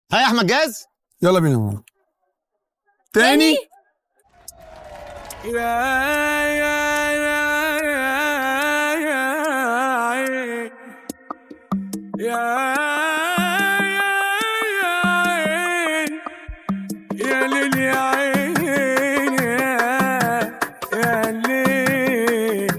ها يا احمد جاهز يلا بينا ماما تاني يا ليل يا عين يا ليل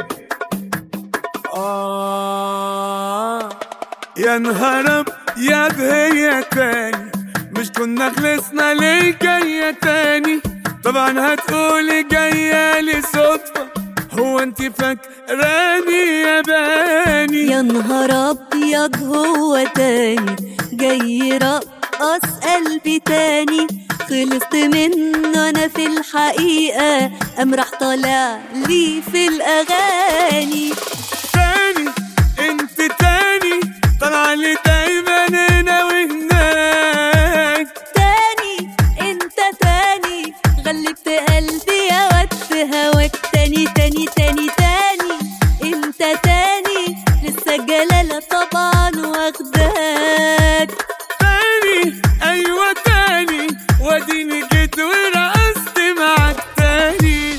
آه يا نهار يا هي تاني مش كنا خلصنا ليه جاية تاني طبعا هتقولي جاية لي صدفة هو انت فاكراني يا باني يا نهار ابيض هو تاني جاي رقص قلبي تاني خلصت منه انا في الحقيقة قام راح طالع لي في الاغاني تاني انت تاني طالعة لي دايما هنا وهناك تاني انت تاني غلبت قلبي يا واد في هواك تاني تاني تاني تاني انت تاني لسه الجلالة طبعا واخداك تاني ايوه تاني واديني جيت ورقصت معاك تاني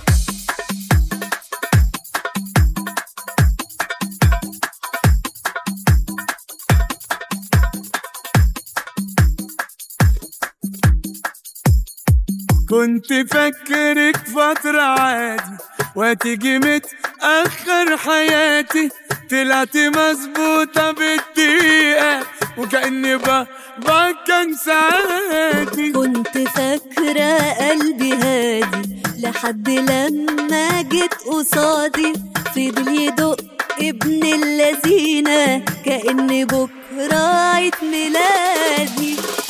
كنت فكرك فترة عادي وهتيجي متأخر حياتي طلعت مظبوطة بالدقيقة وكأني بابا كان ساعاتي كنت فاكرة قلبي هادي لحد لما جيت قصادي فضل يدق ابن اللذينة كأن بكرة عيد ميلادي